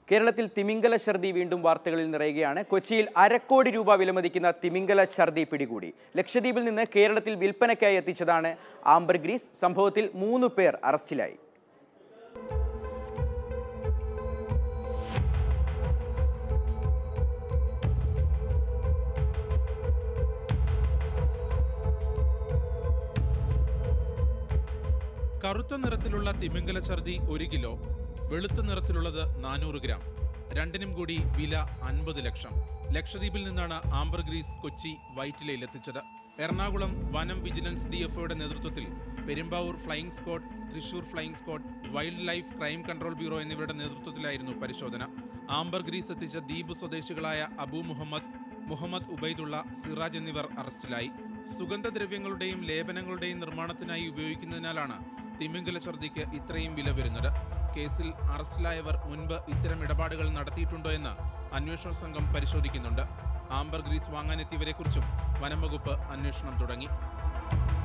കേരളത്തിൽ തിമിംഗല ഛർദി വീണ്ടും വാർത്തകളിൽ നിറയുകയാണ് കൊച്ചിയിൽ അരക്കോടി രൂപ വിലമതിക്കുന്ന തിമിംഗല ഛർദി പിടികൂടി ലക്ഷദ്വീപിൽ നിന്ന് കേരളത്തിൽ വിൽപ്പനയ്ക്കായി എത്തിച്ചതാണ് ആംബർ ഗ്രീസ് സംഭവത്തിൽ മൂന്ന് പേർ അറസ്റ്റിലായി കറുത്ത നിറത്തിലുള്ള തിമിംഗല ഛർദി ഒരു കിലോ വെളുത്ത നിറത്തിലുള്ളത് നാനൂറ് ഗ്രാം രണ്ടിനും കൂടി വില അൻപത് ലക്ഷം ലക്ഷദ്വീപിൽ നിന്നാണ് ആംബർ ഗ്രീസ് കൊച്ചി വൈറ്റിലയിൽ എത്തിച്ചത് എറണാകുളം വനം വിജിലൻസ് ഡി എഫ്ഒയുടെ നേതൃത്വത്തിൽ Perumbavoor flying squad Thrissur flying squad wildlife crime control bureau എന്നിവരുടെ നേതൃത്വത്തിലായിരുന്നു പരിശോധന ആംബർ ഗ്രീസ് എത്തിച്ച ദ്വീപ് സ്വദേശികളായ അബു മുഹമ്മദ് മുഹമ്മദ് ഉബൈദുള്ള സിറാജ് എന്നിവർ അറസ്റ്റിലായി സുഗന്ധദ്രവ്യങ്ങളുടെയും ലേപനങ്ങളുടെയും നിർമ്മാണത്തിനായി ഉപയോഗിക്കുന്നതിനാലാണ് തിമിംഗല ഛർദിക്ക് ഇത്രയും വില വരുന്നത് കേസിൽ അറസ്റ്റിലായവർ മുൻപ് ഇത്തരം ഇടപാടുകൾ നടത്തിയിട്ടുണ്ടോ എന്ന് അന്വേഷണ സംഘം പരിശോധിക്കുന്നുണ്ട് ആംബർ ഗ്രീസ് വാങ്ങാനെത്തിയവരെക്കുറിച്ചും വനം വകുപ്പ് അന്വേഷണം തുടങ്ങി